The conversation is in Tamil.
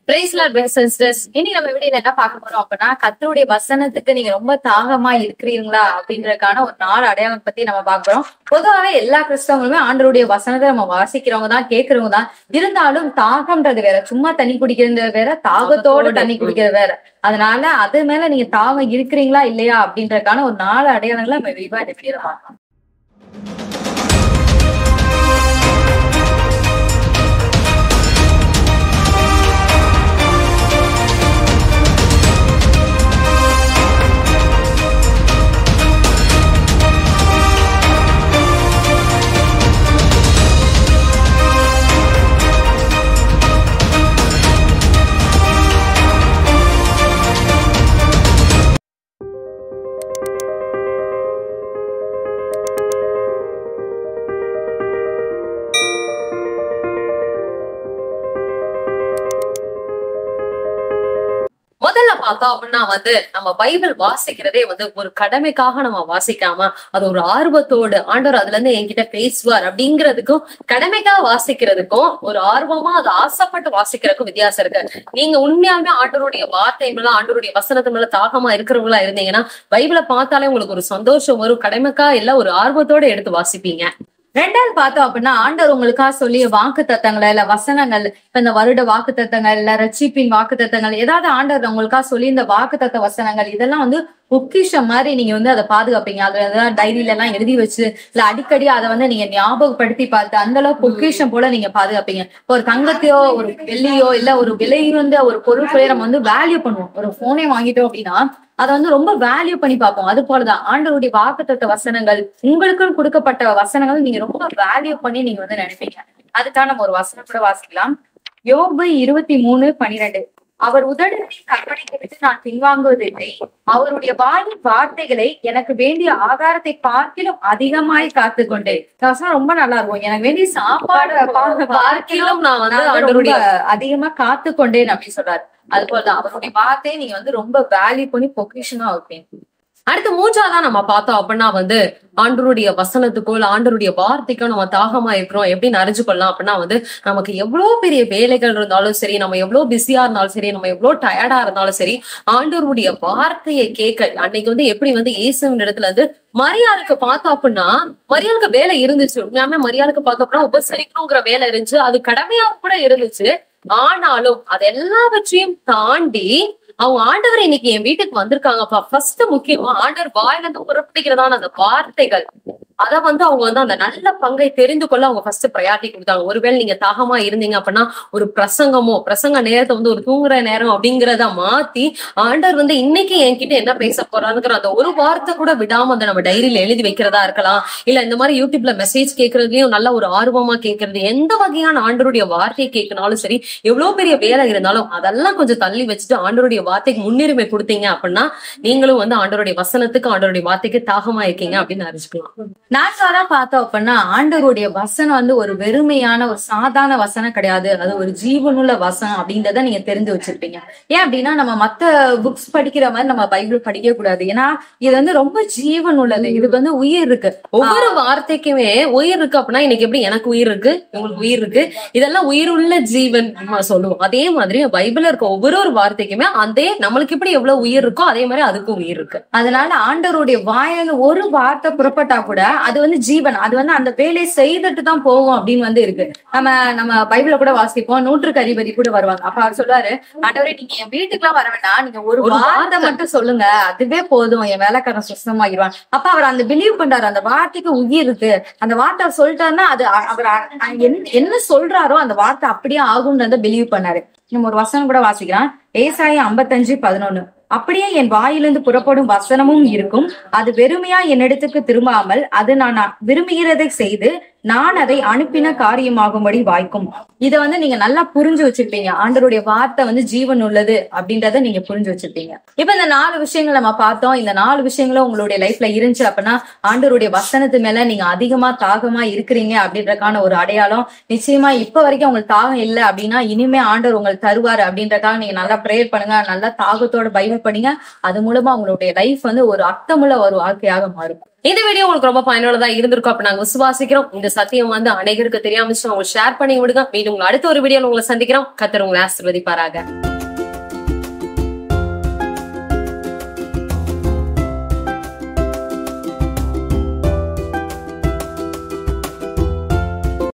பிரைஸ் லார்ட் சிஸ்டர்ஸ் இனி நம்ம வீடியோல என்ன பார்க்க போறோம் அப்படின்னா கத்தருடைய வசனத்துக்கு நீங்க ரொம்ப தாகமா இருக்கிறீங்களா அப்படின்றதுக்கான ஒரு நாலு அடையாளம் பத்தி நம்ம பார்க்க போறோம் பொதுவாகவே எல்லா கிறிஸ்தவங்களுமே ஆண்டவருடைய வசனத்தை நம்ம வாசிக்கிறவங்க தான் கேட்கறவங்க தான் இருந்தாலும் தாகம்ன்றது வேற சும்மா தண்ணி குடிக்கிறது வேற தாகத்தோட தண்ணி குடிக்கிறது வேற அதனால அது மேல நீங்க தாகம் இருக்கிறீங்களா இல்லையா அப்படின்றதுக்கான ஒரு நாலு அடையாளங்களை நம்ம விரிவா இந்த வீடியோல பார்க்கலாம் முதல்ல பார்த்தோம் அப்படின்னா வந்து நம்ம பைபிள் வாசிக்கிறதே வந்து ஒரு கடமைக்காக நம்ம வாசிக்காம அது ஒரு ஆர்வத்தோடு ஆண்டவர் அதுல இருந்து என்கிட்ட பேசுவார் அப்படிங்கிறதுக்கும் கடமைக்காக வாசிக்கிறதுக்கும் ஒரு ஆர்வமா அது ஆசைப்பட்டு வாசிக்கிறதுக்கும் வித்தியாசம் இருக்கு நீங்க உண்மையாலுமே ஆண்டவருடைய வார்த்தை மேல ஆண்டவருடைய வசனத்து மேல தாகமா இருக்கிறவங்களா இருந்தீங்கன்னா பைபிளை பார்த்தாலே உங்களுக்கு ஒரு சந்தோஷம் வரும் கடமைக்கா இல்ல ஒரு ஆர்வத்தோட எடுத்து வாசிப்பீங்க ரெண்டாவது பார்த்தோம் அப்படின்னா ஆண்டவர் உங்களுக்கா சொல்லிய வாக்கு தத்தங்களை இல்ல வசனங்கள் இப்ப இந்த வருட வாக்கு தத்தங்கள் இல்ல ரட்சிப்பின் வாக்கு தத்தங்கள் ஏதாவது ஆண்டவர் உங்களுக்கா சொல்லி இந்த வாக்கு தத்த வசனங்கள் இதெல்லாம் வந்து பொக்கிஷம் மாதிரி நீங்க வந்து அதை பாதுகாப்பீங்க அதுல ஏதாவது டைரியில எல்லாம் எழுதி வச்சு இல்ல அடிக்கடி அதை வந்து நீங்க ஞாபகப்படுத்தி பார்த்து அந்த அளவுக்கு பொக்கிஷம் போல நீங்க பாதுகாப்பீங்க இப்போ ஒரு தங்கத்தையோ ஒரு வெள்ளியோ இல்ல ஒரு விலை வந்து ஒரு பொருட்களையோ நம்ம வந்து வேல்யூ பண்ணுவோம் ஒரு போனே வாங்கிட்டோம் அப்படின்னா அதை வந்து ரொம்ப வேல்யூ பண்ணி பார்ப்போம் அது போலதான் ஆண்டவருடைய வாக்குத்தத்த வசனங்கள் உங்களுக்குன்னு கொடுக்கப்பட்ட வசனங்கள் நீங்க ரொம்ப வேல்யூ பண்ணி நீங்க வந்து நினைப்பீங்க அதுக்காக நம்ம ஒரு வசனம் கூட வாசிக்கலாம் யோபு இருபத்தி மூணு பனிரெண்டு அவர் உதடுகளை கற்பனைக்கு விட்டு நான் பின்வாங்குவதில்லை அவருடைய வாயின் வார்த்தைகளை எனக்கு வேண்டிய ஆகாரத்தை பார்க்கிலும் அதிகமாய் காத்து கொண்டேன் இந்த வசனம் ரொம்ப நல்லா இருக்கும் எனக்கு வேண்டிய சாப்பாடு பா- பார்க்கிலும் நான் வந்து நான் வந்து ஆண்டவருடைய ரொம்ப அதிகமா காத்து கொண்டேன் அப்படின்னு சொல்றாரு அது போலதான் அவருடைய வார்த்தையை நீங்க வந்து ரொம்ப வேல்யூ பண்ணி பொக்கிஷனா வைப்பீங்க அடுத்து மூன்றாவதா நம்ம பார்த்தோம் அப்படின்னா வந்து ஆண்டருடைய வசனத்துக்கோ இல்ல ஆண்டருடைய வார்த்தைக்கோ நம்ம தாகமா இருக்கிறோம் எப்படின்னு அறிஞ்சு கொள்ளலாம் அப்படின்னா வந்து நமக்கு எவ்வளவு பெரிய வேலைகள் இருந்தாலும் சரி நம்ம எவ்வளவு பிஸியா இருந்தாலும் சரி நம்ம எவ்வளவு டயர்டா இருந்தாலும் சரி ஆண்டவருடைய வார்த்தையை கேட்க அன்னைக்கு வந்து எப்படி வந்து இயேசுவின் இடத்துல இருந்து மரியாளுக்கு பார்த்தோம் அப்படின்னா மரியாளுக்கு வேலை இருந்துச்சு உண்மையாமே மரியாளுக்கு பார்த்தோம் அப்படின்னா உபசரிக்கணுங்கிற வேலை இருந்துச்சு அது கடமையா கூட இருந்துச்சு ஆனாலும் அது எல்லாவற்றையும் தாண்டி அவங்க ஆண்டவர் இன்னைக்கு என் வீட்டுக்கு வந்திருக்காங்கப்பா ஃபர்ஸ்ட் முக்கியமா ஆண்டவர் வாயில இருந்து புறப்படுகிறதான அந்த வார்த்தைகள் அத வந்து அவங்க வந்து அந்த நல்ல பங்கை தெரிந்து கொள்ள அவங்க ஃபர்ஸ்ட் ப்ரையாரிட்டி கொடுத்தாங்க ஒருவேளை நீங்க தாகமா இருந்தீங்க அப்படின்னா ஒரு பிரசங்கமோ பிரசங்க நேரத்தை வந்து ஒரு தூங்குற நேரம் அப்படிங்கிறத மாத்தி ஆண்டவர் வந்து இன்னைக்கு என்கிட்ட என்ன பேச போறாருங்கிற அந்த ஒரு வார்த்தை கூட விடாம அந்த நம்ம டைரியில எழுதி வைக்கிறதா இருக்கலாம் இல்ல இந்த மாதிரி யூடியூப்ல மெசேஜ் கேட்கறதுலயும் நல்ல ஒரு ஆர்வமா கேட்கறது எந்த வகையான ஆண்டருடைய வார்த்தையை கேட்கனாலும் சரி எவ்வளவு பெரிய வேலை இருந்தாலும் அதெல்லாம் கொஞ்சம் தள்ளி வச்சுட்டு ஆண்டருடைய வார்த்தைக்கு முன்னுரிமை கொடுத்தீங்க அப்படின்னா நீங்களும் வந்து ஆண்டருடைய வசனத்துக்கு ஆண்டருடைய வார்த்தைக்கு தாகமா இருக்கீங்க அப்படின்னு அறிஞ்சுக்கலாம் நான்காவதா பார்த்தோம் அப்படின்னா ஆண்டவருடைய வசனம் வந்து ஒரு வெறுமையான ஒரு சாதாரண வசனம் கிடையாது அது ஒரு ஜீவனுள்ள வசனம் அப்படின்றத நீங்க தெரிஞ்சு வச்சிருப்பீங்க ஏன் அப்படின்னா நம்ம மத்த புக்ஸ் படிக்கிற மாதிரி நம்ம பைபிள் படிக்க கூடாது ஏன்னா இது வந்து ரொம்ப ஜீவன் உள்ளது இதுக்கு வந்து உயிர் இருக்கு ஒவ்வொரு வார்த்தைக்குமே உயிர் இருக்கு அப்படின்னா இன்னைக்கு எப்படி எனக்கு உயிர் இருக்கு உங்களுக்கு உயிர் இருக்கு இதெல்லாம் உயிருள்ள ஜீவன் நம்ம சொல்லுவோம் அதே மாதிரி பைபிள்ல இருக்க ஒவ்வொரு ஒரு வார்த்தைக்குமே அதே நம்மளுக்கு எப்படி எவ்வளவு உயிர் இருக்கோ அதே மாதிரி அதுக்கும் உயிர் இருக்கு அதனால ஆண்டவருடைய வாயில ஒரு வார்த்தை புறப்பட்டா கூட அது வந்து ஜீவன் அது வந்து அந்த வேலையை செய்துட்டு தான் போகும் அப்படின்னு வந்து இருக்கு நம்ம நம்ம பைபிள கூட வாசிப்போம் நூற்றுக்கு அதிபதி கூட வருவாங்க அப்ப அவர் சொல்லுவாரு ஆண்டவரே நீங்க என் வீட்டுக்குலாம் வர வேண்டாம் நீங்க ஒரு ஒரு வார்த்தை வார்த்தை. மட்டும் சொல்லுங்க அதுவே போதும் என் வேலைக்காரன் சுத்தமாகிடுவான் அப்ப அவர் அந்த பிலீவ் பண்றாரு அந்த வார்த்தைக்கு உயிர் இருக்கு அந்த வார்த்தை அவர் சொல்லிட்டாருன்னா அது அ- அவர் அ- அ- என்ன- என்ன சொல்றாரோ அந்த வார்த்தை அப்படியே ஆகும்ன்றத பிலீவ் பண்ணாரு நம்ம ஒரு வசனம் கூட வாசிக்கலாம் ஏசாய ஐம்பத்தஞ்சு பதினொன்னு அப்படியே என் வாயிலிருந்து புறப்படும் வசனமும் இருக்கும் அது வெறுமையா என்னிடத்துக்கு திரும்பாமல் அது நான் விரும்புகிறதை செய்து நான் அதை அனுப்பின காரியமாகும்படி வாய்க்கும் இத வந்து நீங்க நல்லா புரிஞ்சு வச்சிருப்பீங்க ஆண்டருடைய வார்த்தை வந்து ஜீவன் உள்ளது அப்படின்றத நீங்க புரிஞ்சு வச்சிருப்பீங்க இப்ப இந்த நாலு விஷயங்கள் நம்ம பார்த்தோம் இந்த நாலு விஷயங்களும் உங்களுடைய லைஃப்ல இருந்துச்சு அப்படின்னா ஆண்டருடைய வசனத்து மேல நீங்க அதிகமா தாகமா இருக்கிறீங்க அப்படின்றக்கான ஒரு அடையாளம் நிச்சயமா இப்ப வரைக்கும் உங்களுக்கு தாகம் இல்லை அப்படின்னா இனிமே ஆண்டவர் உங்களுக்கு தருவாரு அப்படின்றக்காக நீங்க நல்லா ப்ரேயர் பண்ணுங்க நல்லா தாகத்தோட பைபிள் பண்ணுங்க அது மூலமா உங்களுடைய லைஃப் வந்து ஒரு அர்த்தமுள்ள ஒரு வாழ்க்கையாக மாறும் இந்த வீடியோ உங்களுக்கு ரொம்ப பயனுள்ளதா இருந்திருக்கும் அப்ப நாங்க விசுவாசிக்கிறோம் இந்த சத்தியம் வந்து அனைவருக்கு தெரியாம உங்களுக்கு ஷேர் பண்ணி விடுங்க மீண்டும் உங்களை அடுத்த ஒரு வீடியோல உங்களை சந்திக்கிறோம் கத்தர் உங்களை ஆசிர்வதிப்பாராக